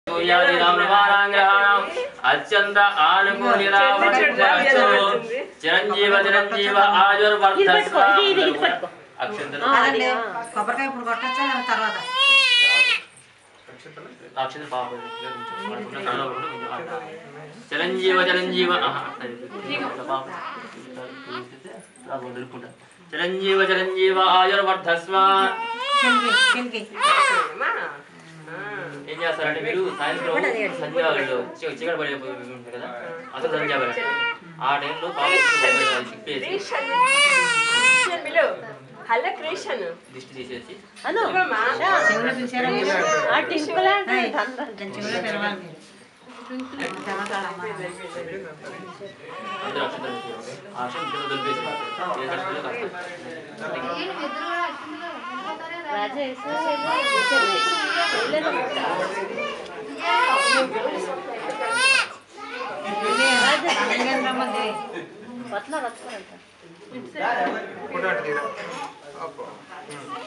సూర్యాది రామృమానాంగ్రహాణం అత్యంత ఆనుకూల్యరావచ్చు చిరంజీవ చిరంజీవ ఆయుర్వర్ధస్వ అక్షంతలు కాదండి కొబ్బరికాయ ఇప్పుడు కొట్టచ్చా లేదా తర్వాత అక్షంతలు పాప చిరంజీవ చిరంజీవ ఆహా, పాప. చిరంజీవ చిరంజీవ ఆయుర్వర్ధస్వ చిలికి చిలికి ఏం చేస్తారంటే మీరు సాయంత్రం సంధ్యావేళలో చి- చీకటి పడే ఉంటుంది కదా అసలు సంధ్యావేళ ఆ టైంలో పాపం తిప్పేసి హలో క్రియేషన్ దిష్టి తీసేసి చెవులో పిలిచారా మీరు? ఆ టింపుల్ అంటే ఏయ్, అందరూ దాని చెవులో పిలవాలి మీరు తర్వాత అమ్మా. అందరూ అక్షంతలు వేసేయాలి. ఆ అక్షంతలు దొరికేసి ఏ కష్టంలో కష్టం. రాజేష్ ఇది అమ్మగారి రమ్మంది. వస్తున్నారు వస్తున్నారంట ఫోటో అంటే తీరా. అబ్బో. ఉమ్.